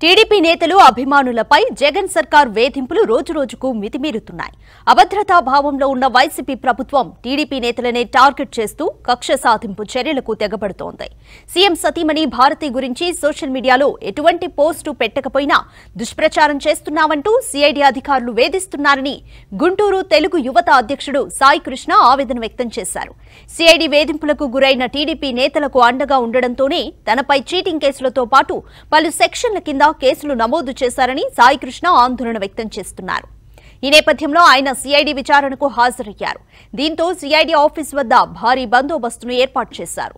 TDP నేతలు అభిమానులపై జగన్ సర్కార్ వేధింపులు రోజురోజుకు మితిమీరుతున్నాయి అభద్రతా భావంలో ఉన్న వైసీపీ ప్రభుత్వం టీడీపీ నేతలనే టార్గెట్ చేస్తూ కక్ష సాధింపు చర్యలకు తెగబడుతోంది సీఎం సతీమణి భారతి గురించి సోషల్ మీడియాలో ఎటువంటి పోస్టు పెట్టకపోయినా దుష్ప్రచారం చేస్తున్నామంటూ సీఐడీ అధికారులు వేధిస్తున్నారని గుంటూరు తెలుగు యువత అధ్యక్షుడు సాయి కృష్ణ ఆవేదన వ్యక్తం చేశారు సీఐడీ వేధింపులకు గురైన టీడీపీ నేతలకు అండగా ఉండడంతోనే తనపై చీటింగ్ కేసులతో పాటు పలు సెక్షన్ల కింద కేసులు నమోదు చేశారని సాయికృష్ణ ఆందోళన వ్యక్తం చేస్తున్నారు ఈ నేపథ్యంలో ఆయన సీఐడీ విచారణకు హాజరయ్యారు దీంతో సీఐడీ ఆఫీస్ వద్ద భారీ బందోబస్తును ఏర్పాటు చేశారు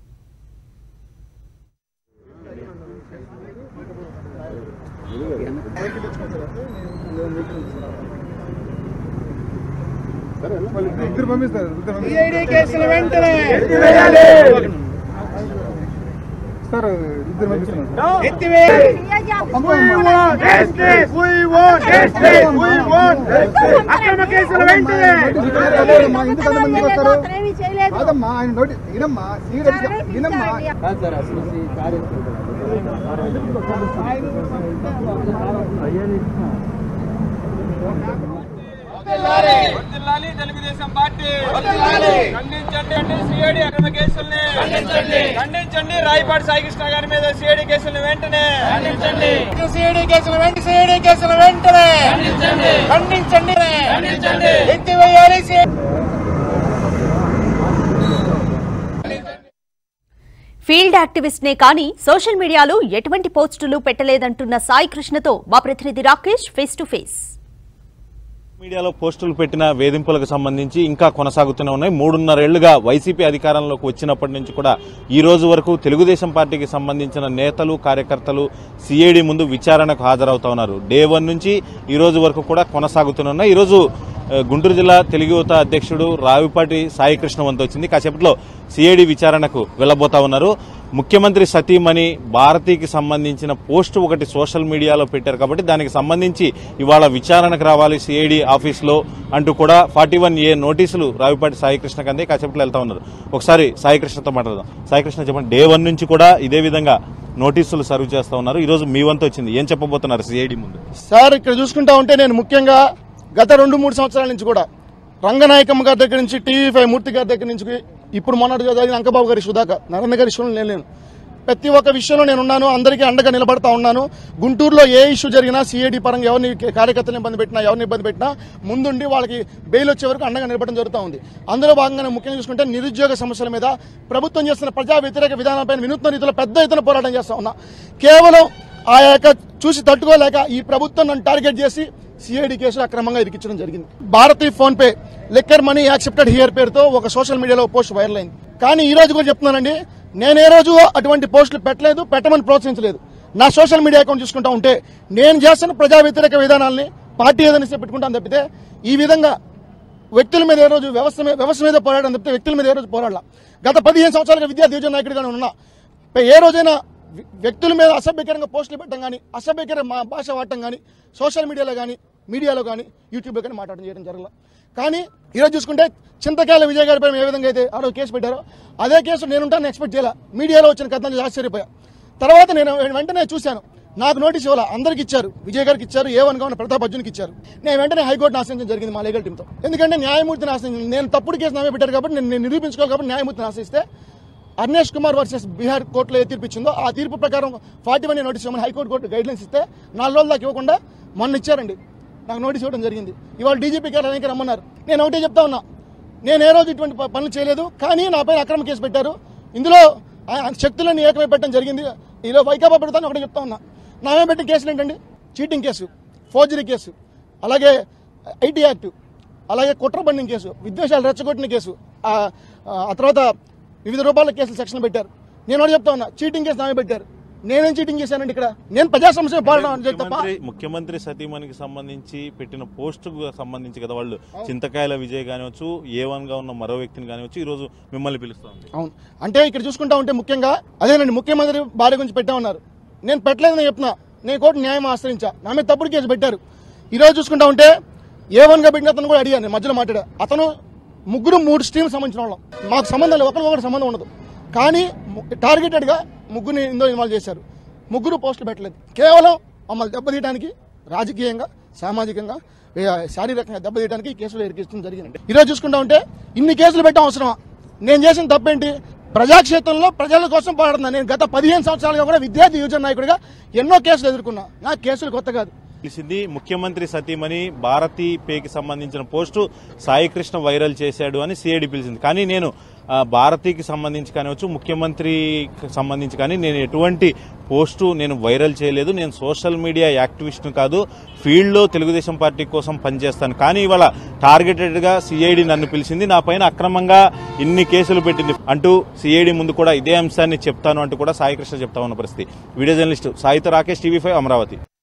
ఇద్దరు పంపిస్తారు ఇద్దరు పంపిస్తారు. సిఐడి కేసులు వెంటనే సార్ ఇద్దరు పంపిస్తున్నారు ఎత్తివేయాలి అక్రమ కేసులు వెంటనే మా ఇంటికి ఎంతమంది వస్తారు కాదమ్మా ఆయన నోటి వినమ్మా సీరియస్ వినమ్మా వర్ధిల్లాలి తెలుగుదేశం పార్టీ ఖండించండి అంటే సిఐడి అక్రమ కేసుల్ని ఖండించండి ఖండించండి రాయపాటి సాయికృష్ణ గారి మీద సిఐడి కేసుల్ని వెంటనే ఖండించండి సిఐడి కేసులు వెంటనే సిఐడి కేసులు వెంటనే ఖండించండి ఖండించండి ఎత్తివేయాలి ఫీల్డ్ యాక్టివిస్ట్ నే కానీ సోషల్ మీడియాలో ఎటువంటి పోస్టులు పెట్టలేదంటున్న సాయి కృష్ణతో మా ప్రతినిధి రాకేష్ ఫేస్ టు ఫేస్ మీడియాలో పోస్టులు పెట్టిన వేధింపులకు సంబంధించి ఇంకా కొనసాగుతూనే ఉన్నాయి మూడున్నరేళ్లుగా వైసీపీ అధికారంలోకి వచ్చినప్పటి నుంచి కూడా ఈ రోజు వరకు తెలుగుదేశం పార్టీకి సంబంధించిన నేతలు కార్యకర్తలు సిఐడి ముందు విచారణకు హాజరవుతా ఉన్నారు డే వన్ నుంచి ఈ రోజు వరకు కూడా కొనసాగుతూనే ఉన్నాయి ఈ రోజు ఆ, గుంటూరు జిల్లా తెలుగు యువత అధ్యక్షుడు రావిపాటి సాయికృష్ణ వంతు వచ్చింది కాసేపట్లో సిఐడి విచారణకు వెళ్లబోతా ఉన్నారు ముఖ్యమంత్రి సతీమణి భారతికి సంబంధించిన పోస్టు ఒకటి సోషల్ మీడియాలో పెట్టారు కాబట్టి దానికి సంబంధించి ఇవాళ విచారణకు రావాలి సిఐడి ఆఫీస్లో అంటూ కూడా ఫార్టీ వన్ ఏ నోటీసులు రావిపాటి సాయికృష్ణకు అందే కాసేపట్లో వెళ్తా ఉన్నారు ఒకసారి సాయికృష్ణతో మాట్లాడదాం సాయికృష్ణ చెప్పండి డే వన్ నుంచి కూడా ఇదే విధంగా నోటీసులు సర్వ్ చేస్తా ఉన్నారు ఈ రోజు మీ వంతు వచ్చింది ఏం చెప్పబోతున్నారు సిఐడి ముందు సార్ ఇక్కడ చూసుకుంటా ఉంటే నేను ముఖ్యంగా గత రెండు మూడు సంవత్సరాల నుంచి కూడా రంగనాయకమ్మ గారి దగ్గర నుంచి టీవీ ఫైవ్ మూర్తి గారి దగ్గర నుంచి ఇప్పుడు మొన్నటి జరిగిన అంకబాబు గారి సుధాక నరేంద్ర గారి విషయంలో నేను లేను ప్రతి ఒక్క విషయంలో నేను ఉన్నాను అందరికీ అండగా నిలబడతా ఉన్నాను గుంటూరులో ఏ ఇష్యూ జరిగినా సిఐడి పరంగా ఎవరిని కార్యకర్తలను ఇబ్బంది పెట్టినా ఎవరిని ఇబ్బంది పెట్టినా ముందుండి వాళ్ళకి బెయిల్ వచ్చే వరకు అండగా నిలబడడం జరుగుతూ ఉంది అందులో భాగంగా ముఖ్యంగా చూసుకుంటే నిరుద్యోగ సమస్యల మీద ప్రభుత్వం చేస్తున్న ప్రజా వ్యతిరేక విధానాలపై వినూత్న రీతిలో పెద్ద ఎత్తున పోరాటం చేస్తా ఉన్నా కేవలం ఆ యొక్క చూసి తట్టుకోలేక ఈ ప్రభుత్వం నన్ను టార్గెట్ చేసి సిఐడి కేసులు అక్రమంగా ఇరికించడం జరిగింది Bharathi PhonePe liquor money accepted here పేరుతో ఒక సోషల్ మీడియాలో పోస్ట్ వైరల్ అయింది కానీ ఈ రోజు కూడా చెప్తున్నానండి నేను ఏ రోజు అటువంటి పోస్టులు పెట్టలేదు పెట్టమని ప్రోత్సహించలేదు నా సోషల్ మీడియా అకౌంట్ చూసుకుంటా ఉంటే నేను చేస్తున్న ప్రజా వ్యతిరేక విధానాల్ని పార్టీ ఏదైనా ఇస్తే పెట్టుకుంటాను తప్పితే ఈ విధంగా వ్యక్తుల మీద ఏ రోజు వ్యవస్థ మీద వ్యవస్థ మీద పోరాడడం తప్పితే వ్యక్తుల మీద ఏ రోజు పోరాడాల గత పదిహేను సంవత్సరాలుగా విద్యా దివ్య నాయకుడిగానే ఉన్నా ఏ రోజైనా వ్య- వ్యక్తుల మీద అసభ్యకరంగా పోస్టులు పెట్టడం కానీ అసభ్యకర మా భాష వాడటం కానీ సోషల్ మీడియాలో కానీ మీడియాలో కానీ యూట్యూబ్లో కానీ మాట్లాడడం చేయడం జరగల కానీ ఈరోజు చూసుకుంటే చింతకాయల విజయ్ గారి పైన ఏ విధంగా అయితే ఆ రోజు కేసు పెట్టారో అదే కేసు నేనుంటాను ఎక్స్పెక్ట్ చేయాల మీడియాలో వచ్చిన కథ నుంచి ఆశ్చర్యపోయా తర్వాత నేను వెంటనే చూశాను నాకు నోటీస్ ఇవ్వాల అందరికి ఇచ్చారు విజయ్ గారికి ఇచ్చారు ఏ వన్ ఉన్న ప్రతాప్ అర్జున్కి ఇచ్చారు నేను వెంటనే హైకోర్టును ఆశ్రయించడం జరిగింది మా లీగల్ టీంతో ఎందుకంటే న్యాయమూర్తిని ఆశ్రయించింది నేను తప్పుడు కేసు నామే పెట్టారు కాబట్టి నేను నేను నిరూపించుకోవాలి కాబట్టి న్యాయమూర్తిని ఆశ్రయిస్తే అర్నేష్ కుమార్ వర్సెస్ బీహార్ కోర్టులో ఏ తీర్పు ఇచ్చిందో ఆ తీర్పు ప్రకారం ఫార్టీ వన్ నోటీస్ ఇవ్వమని హైకోర్టు కోర్టు గైడ్ లైన్స్ ఇస్తే నాలుగు రోజుల దాకా ఇవ్వకుండా మొన్న ఇచ్చారండి నాకు నోటీస్ ఇవ్వడం జరిగింది ఇవాళ డీజీపీ గారు అనేక రమ్మన్నారు నేను ఒకటే చెప్తా ఉన్నా నేను ఏ రోజు ఇటువంటి ప- పనులు చేయలేదు కానీ నా పైన అక్రమ కేసు పెట్టారు ఇందులో ఆ- ఆ శక్తులను ఏకమై పెట్టడం జరిగింది ఇలా వైకాపా పెడతాను ఒకటే చెప్తా ఉన్నా నా మీద పెట్టిన కేసులు ఏంటండి చీటింగ్ కేసు ఫోర్జరీ కేసు అలాగే ఐటీ యాక్ట్ అలాగే కుట్ర బండింగ్ కేసు విద్వేషాలు రెచ్చగొట్టిన కేసు ఆ ఆ తర్వాత వివిధ రూపాయల కేసులు సెక్షన్ పెట్టారు నేను ఒకటి చెప్తా ఉన్నా చీటింగ్ కేసు నామే పెట్టారు నేనేం చీటింగ్ చేశానండి ఇక్కడ నేను ప్రజా సమస్య పోరాటం అని చెప్పి తప్ప ముఖ్యమంత్రి ముఖ్యమంత్రి సతీమణికి సంబంధించి పెట్టిన పోస్టుకు సంబంధించి కదా వాళ్ళు చింతకాయల విజయ్ కానివచ్చు ఏ వన్ గా ఉన్న మరో వ్యక్తిని కానివచ్చు ఈ రోజు మిమ్మల్ని పిలుస్తా ఉంది అవును అంటే ఇక్కడ చూసుకుంటా ఉంటే ముఖ్యంగా అదేనండి ముఖ్యమంత్రి భార్య గురించి పెట్టా ఉన్నారు నేను పెట్టలేదని చెప్తున్నా నేను కోర్టు న్యాయం ఆశ్రయించా నా మీద తప్పుడు కేసు పెట్టారు ఈ రోజు చూసుకుంటా ఉంటే ఏ వన్ గా పెట్టిన అతను కూడా అడిగాను నేను మధ్యలో మాట్లాడా అతను ముగ్గురు మూడు స్ట్రీమ్ సంబంధించిన వాళ్ళం మాకు సంబంధం లేదు ఒకరికొకరు సంబంధం ఉండదు కానీ టార్గెటెడ్గా ముగ్గురిని ఇందులో ఇన్వాల్వ్ చేశారు ముగ్గురు పోస్టులు పెట్టలేదు కేవలం మమ్మల్ని దెబ్బతీయడానికి రాజకీయంగా సామాజికంగా ఏ, శారీరకంగా దెబ్బతీయడానికి ఈ కేసులు ఇరికించడం జరిగింది ఈరోజు చూసుకుంటా ఉంటే ఇన్ని కేసులు పెట్టడం అవసరమా నేను చేసిన తప్పేంటి ప్రజాక్షేత్రంలో ప్రజల కోసం పోరాడుతున్నా నేను గత పదిహేను సంవత్సరాలుగా కూడా విద్యార్థి యువజన నాయకుడిగా ఎన్నో కేసులు ఎదుర్కొన్నా నా కేసులు కొత్త కాదు తెలిసింది ముఖ్యమంత్రి సతీమణి భారతీ పేకి సంబంధించిన పోస్టు సాయికృష్ణ వైరల్ చేశాడు అని సిఐడి పిలిచింది కానీ నేను ఆ, భారతీకి సంబంధించి కానివచ్చు ముఖ్యమంత్రికి సంబంధించి కానీ నేను ఎటువంటి పోస్టు నేను వైరల్ చేయలేదు నేను సోషల్ మీడియా యాక్టివిస్ట్ను కాదు ఫీల్డ్లో తెలుగుదేశం పార్టీ కోసం పనిచేస్తాను కానీ ఇవాళ టార్గెటెడ్గా సిఐడి నన్ను పిలిచింది నా పైన అక్రమంగా ఇన్ని కేసులు పెట్టింది అంటూ సిఐడి ముందు కూడా ఇదే అంశాన్ని చెప్తాను అంటూ కూడా సాయికృష్ణ చెప్తా ఉన్న పరిస్థితి వీడియో జర్నలిస్ట్ సాయితో రాకేష్ టీవీ ఫైవ్ అమరావతి